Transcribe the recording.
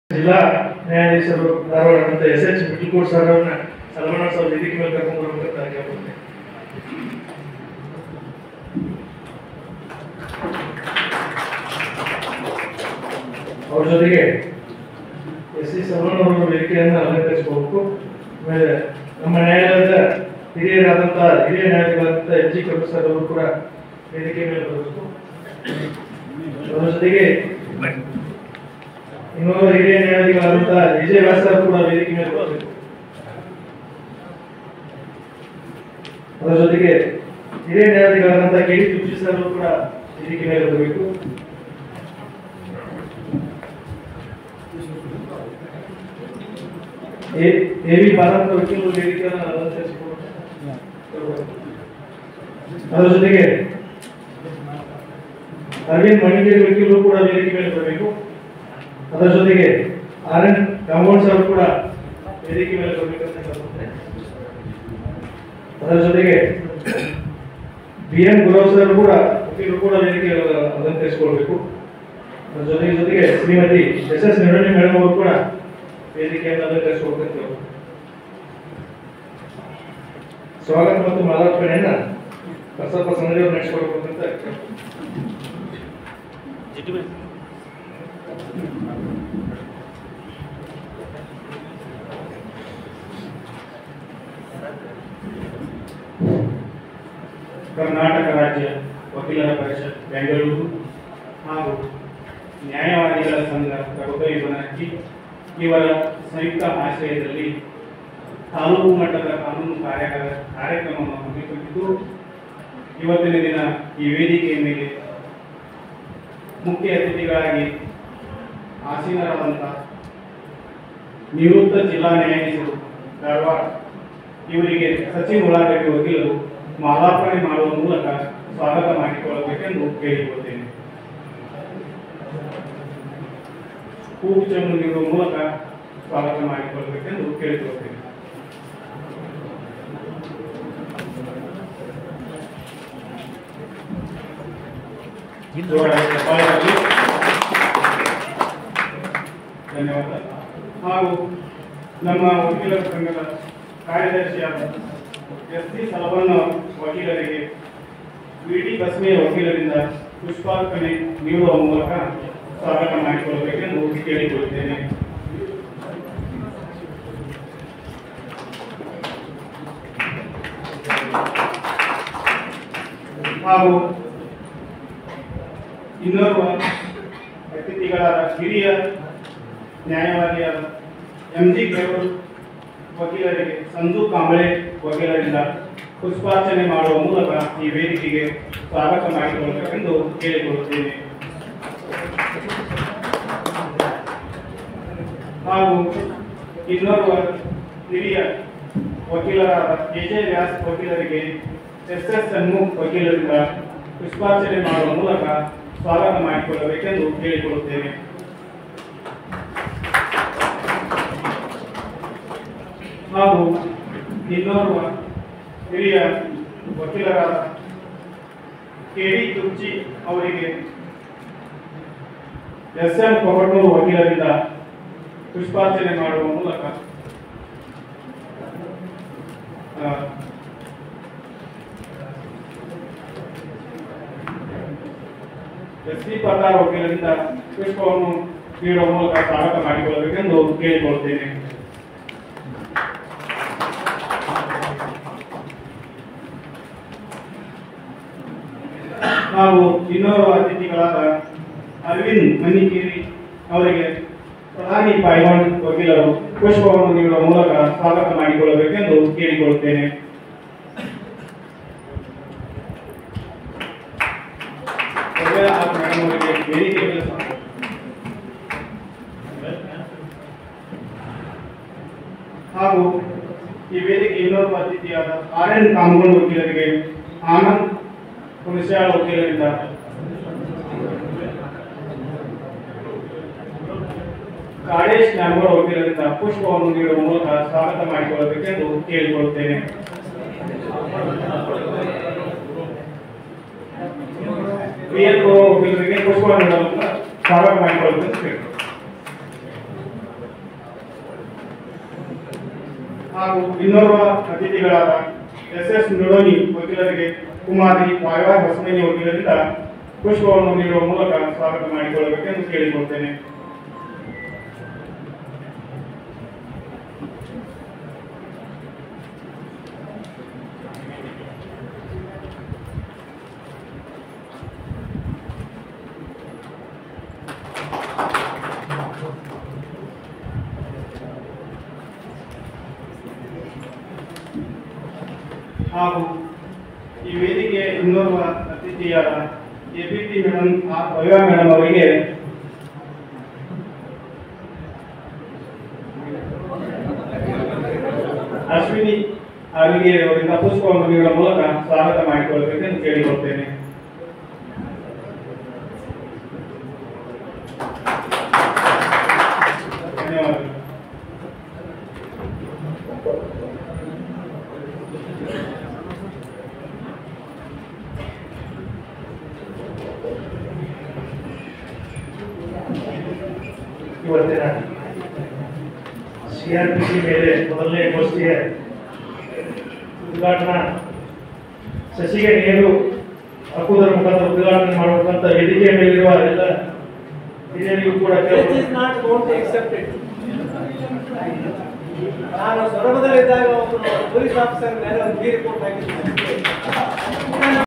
ಜಿಲ್ಲಾ ನ್ಯಾಯಾಧೀಶರು ಧಾರವಾಡ ಅಂತ ಎಸ್ ಎಚ್ ಮಿಟ್ಲಕೋಟ್ ಸರ್ ಅವ್ರನ್ನ ಸಲ್ಮಾನ ಸರ್ ವೇದಿಕೆ ಮೇಲೆ ಕರ್ಕೊಂಡು ಬರ್ಬೇಕಂತ ಕೇಳ್ಕೊಳ್ತೀನಿ ಅವ್ರ ಜೊತೆಗೆ ಎಸ್ ಸಿ ಸಲ್ಮಾನ್ ಅವರ ವೇದಿಕೆಯನ್ನು ಅಲಂಕರಿಸಬೇಕು ಆಮೇಲೆ ನಮ್ಮ ನ್ಯಾಯಾಲಯದ ಹಿರಿಯರಾದಂಥ ಹಿರಿಯ ನ್ಯಾಯಾಧಿಗಳಾದಂಥ ಎಚ್ ಜಿ ಕರು ಸರ್ ಅವರು ಕೂಡ ವೇದಿಕೆ ಮೇಲೆ ಬರಬೇಕು ಅವರ ಜೊತೆಗೆ ಇನ್ನೊಬ್ಬ ಹಿರಿಯ ನ್ಯಾಯಾಧಿಗಳಾದಂಥ ವಿಜಯ ವ್ಯಾಸ ಅವರು ಕೂಡ ವೇದಿಕೆ ಮೇಲೆ ಬರಬೇಕು ಅದರ ಜೊತೆಗೆ ಹಿರಿಯ ನ್ಯಾಯಾಧಿಗಳಾದಂಥ ಕೆ ಡಿ ತುಳಸಿ ಸರ್ ಅವರು ಕೂಡ ವೇದಿಕೆ ಮೇಲೆ ಬರಬೇಕು ಎ ವಿ ಬಾಲಂತ ವಕೀಲರು ವೇದಿಕೆಯನ್ನು ಅಲಂಕರಿಸಿಕೊಂಡು ಅದರ ಜೊತೆಗೆ ಅರವಿಂದ್ ಮಣಿಕೇರಿ ವಕೀಲರು ಕೂಡ ವೇದಿಕೆ ಮೇಲೆ ಬರಬೇಕು ಅದರ ಜೊತೆಗೆ ಆರ್ ಎನ್ ಕಾಂಪೌಂಡ್ ಸರ್ ಕೂಡ ವೇದಿಕೆ ಮೇಲೆ ಬರಬೇಕಂತ ಕೇಳ್ಕೊಳ್ತೇನೆ ಅದರ ಜೊತೆಗೆ ಬಿ ಎಂ ಗುರವ್ ಸರ್ ಕೂಡ ವಕೀಲರು ಕೂಡ ವೇದಿಕೆ ಅಲಂಕರಿಸಿಕೊಳ್ಬೇಕು ಅದರ ಜೊತೆಗೆ ಜೊತೆಗೆ Shrimati S S Nirnaya madam ಅವರು ಕೂಡ ವೇದಿಕೆಯನ್ನು ಅಲಂಕರಿಸಿಕೊಳ್ಬೇಕಂತ ಕೇಳ್ಕೊಳ್ತೇನೆ. ಸ್ವಾಗತ ಮತ್ತು ಮಾಲಾರ್ಪಣೆಯನ್ನ ಬಸಪ್ಪ ಸಂಗಡಿ ಅವರು ನಡೆಸಿಕೊಡ್ಬೇಕಂತ ಕೇಳ್ಕೊಳ್ತೇನೆ. ಕರ್ನಾಟಕ ರಾಜ್ಯ ವಕೀಲರ ಪರಿಷತ್ ಬೆಂಗಳೂರು ಹಾಗೂ ನ್ಯಾಯವಾದಿಗಳ ಸಂಘ ಕಡಬೈ ಬನಕ್ಕಿ ಇವರ ಸಂಯುಕ್ತ ಆಶ್ರಯದಲ್ಲಿ ತಾಲೂಕು ಮಟ್ಟದ ಕಾನೂನು ಕಾರ್ಯಾಗಾರ ಕಾರ್ಯಕ್ರಮವನ್ನು ಹಮ್ಮಿಕೊಂಡಿದ್ದು ಇವತ್ತಿನ ದಿನ ಈ ವೇದಿಕೆಯ ಮೇಲೆ ಮುಖ್ಯ ಅತಿಥಿಗಳಾಗಿ ಆಸೀನರಾದಂಥ ನಿವೃತ್ತ ಜಿಲ್ಲಾ ನ್ಯಾಯಾಧೀಶರು ಧಾರವಾಡ ಇವರಿಗೆ ಸಚಿನ್ ಉಳ್ಳಾಗಡ್ಡಿ ವಕೀಲರು ಮಾಲಾರ್ಪಣೆ ಮಾಡುವ ಮೂಲಕ ಸ್ವಾಗತ ಮಾಡಿಕೊಳ್ಳಬೇಕೆಂದು ಕೇಳಿಕೊಳ್ಳುತ್ತೇನೆ ಹೂಗುಚ್ಛವನ್ನು ನೀಡುವ ಮೂಲಕ ಸ್ವಾಗತ ಮಾಡಿಕೊಳ್ಳಬೇಕೆಂದು ಕೇಳಿಕೊಳ್ಳುತ್ತೇನೆ ಜೋರಾಗಿ ಚಪ್ಪಾಳೆ ಬರಲಿ. ಧನ್ಯವಾದ ಹಾಗೂ ನಮ್ಮ ವಕೀಲರ ಸಂಘದ ಕಾರ್ಯದರ್ಶಿಯಾದ ಎಸ್ ಸಿ ಸಲವನ್ನ ವಕೀಲರಿಗೆ ವಿ ಡಿ ಬಸ್ಮೆ ವಕೀಲರಿಂದ ಪುಷ್ಪಾರ್ಪಣೆ ನೀಡುವ ಮೂಲಕ ಸ್ವಾಗತ ಮಾಡಿಕೊಳ್ಳಬೇಕೆಂದು ಕೇಳಿಕೊಳ್ಳುತ್ತೇನೆ ಹಾಗೂ ಇನ್ನೋರ್ವ ಅತಿಥಿಗಳಾದ ಹಿರಿಯ ನ್ಯಾಯವಾದಿಯಾದ ಎಂ ಜಿ ಗೌಡ್ ವಕೀಲರಿಗೆ ಸಂಜು ಕಾಂಬಳೆ ವಕೀಲರಿಂದ ಪುಷ್ಪಾರ್ಚನೆ ಮಾಡುವ ಮೂಲಕ ಈ ವೇದಿಕೆಗೆ ಸ್ವಾಗತ ಮಾಡಿಕೊಳ್ಳಬೇಕೆಂದು ಕೇಳಿಕೊಳ್ಳುತ್ತೇನೆ ಹಾಗೂ ಇನ್ನೋರ್ವ ಹಿರಿಯ ವಕೀಲರಾದ ಕೆ ಜೆ ವ್ಯಾಸ್ ವಕೀಲರಿಗೆ ಎಸ್ ಎಸ್ ಸನ್ಮುಖ್ ವಕೀಲರಿಂದ ಪುಷ್ಪಾರ್ಚನೆ ಮಾಡುವ ಮೂಲಕ ಸ್ವಾಗತ ಮಾಡಿಕೊಳ್ಳಬೇಕೆಂದು ಕೇಳಿಕೊಳ್ಳುತ್ತೇನೆ ಹಾಗೂ ಇನ್ನೋರ್ವ ಹಿರಿಯ ವಕೀಲರಾದ ಕೆ ಡಿ ತುರ್ಚಿ ಅವರಿಗೆ ಎಸ್ ಎಂ ಕೊಗಟೂರು ವಕೀಲರಿಂದ ಪುಷ್ಪಾರ್ಚನೆ ಮಾಡುವ ಮೂಲಕ ಆ, ಎಸ್ ಸಿ ಪ್ರಕಾರ ವಕೀಲರಿಂದ ಪುಷ್ಪವನ್ನು ನೀಡುವ ಮೂಲಕ ಸ್ವಾಗತ ಮಾಡಿಕೊಳ್ಳಬೇಕೆಂದು ಕೇಳಿಕೊಳ್ಳುತ್ತೇನೆ ನಾವು ಇನ್ನೋರ್ವ ಅತಿಥಿಗಳಾದ ಅರವಿಂದ್ ಮನ್ನಿಕೇರಿ ಅವರಿಗೆ ಪ್ರಧಾನಿ ಪಾಯ್ವಾನ್ ವಕೀಲರು ಪುಷ್ಪವನ್ನು ನೀಡುವ ಮೂಲಕ ಸ್ವಾಗತ ಮಾಡಿಕೊಳ್ಳಬೇಕೆಂದು ಕೇಳಿಕೊಳ್ಳುತ್ತೇನೆ ಒಳ್ಳೆಯ ಆ ಮೇಡಮ್ ಅವರಿಗೆ ವೇದಿಕೆ ಮೇಲೆ ಸ್ವಾಗತ. ಹಾಗೂ ಈ ವೇದಿಕೆ ಇನ್ನೊಬ್ಬ ಅತಿಥಿಯಾದ ಆರ್ ಎನ್ ಕಾಮಗೊಂಡ್ ವಕೀಲರಿಗೆ ಆನಂದ್ ಹುಣಸ್ಯಾಳ ವಕೀಲರಿಂದ ಕಾಳೇಶ್ ನಾಗೋಡ್ ವಕೀಲರಿಂದ ಪುಷ್ಪವನ್ನು ನೀಡುವ ಮೂಲಕ ಸ್ವಾಗತ ಮಾಡಿಕೊಳ್ಳಬೇಕೆಂದು ಕೇಳಿಕೊಳ್ಳುತ್ತೇನೆ ವಿ ಎಲ್ ವಕೀಲರಿಗೆ ಪುಷ್ಪವನ್ನು ನೀಡುವ ಮೂಲಕ ಸ್ವಾಗತ ಮಾಡಿಕೊಳ್ಳಬೇಕೆಂದು ಕೇಳಿಕೊಳ್ಳುತ್ತೇನೆ ಹಾಗೂ ಇನ್ನೋರ್ವ ಅತಿಥಿಗಳಾದ ಎಸ್ ಎಸ್ ನಿಳೋನಿ ವಕೀಲರಿಗೆ ಕುಮಾರಿ ವಾಯವಾಯ್ ಹೊಸಮೇನಿ ವಕೀಲರಿಂದ ಪುಷ್ಪವನ್ನು ನೀಡುವ ಮೂಲಕ ಸ್ವಾಗತ ಮಾಡಿಕೊಳ್ಳಬೇಕೆಂದು ಕೇಳಿಕೊಳ್ತೇನೆ ಹಾಗೂ ಈ ವೇದಿಕೆ ಇನ್ನೋರ್ವ ಅತಿಥಿಯಾದ ಎ ಪಿ ಟಿ ಮೇಡಮ್ ವೈವಾ ಮೇಡಮ್ ಅವರಿಗೆ ಅಶ್ವಿನಿ ಅವರಿಗೆ ಅವರಿಂದ ಪುಷ್ಪವನ್ನು ನೀಡುವ ಮೂಲಕ ಸ್ವಾಗತ ಮಾಡಿಕೊಳ್ಳಬೇಕೆಂದು ಕೇಳಿಕೊಳ್ತೇನೆ ಧನ್ಯವಾದಗಳು ಇವತ್ತಿನ ಸಿಆರ್ಪಿಸಿ ಮೇಲೆ ಮೊದಲನೇ ಗೋಷ್ಠಿಯ ಉದ್ಘಾಟನಾ ಸಸಿಗೆ ನೀರು ಹಾಕುವುದರ ಮುಖಾಂತರ ಉದ್ಘಾಟನೆ ಮಾಡಬೇಕಂತ ವೇದಿಕೆಯ ಮೇಲಿರುವ ಎಲ್ಲ ಹಿರಿಯರಿಗೂ ಕೂಡ This ಕೇಳ್ಬೋದು. is not going to accept it. ನಾನು ಸೊರಬದಲ್ಲಿದ್ದಾಗ ಒಬ್ಬರು ಪೊಲೀಸ್ ಆಫೀಸರ್ ಮೇಲೆ ಒಂದು ಬಿ ರಿಪೋರ್ಟ್ ಹಾಕಿದ್ದೆ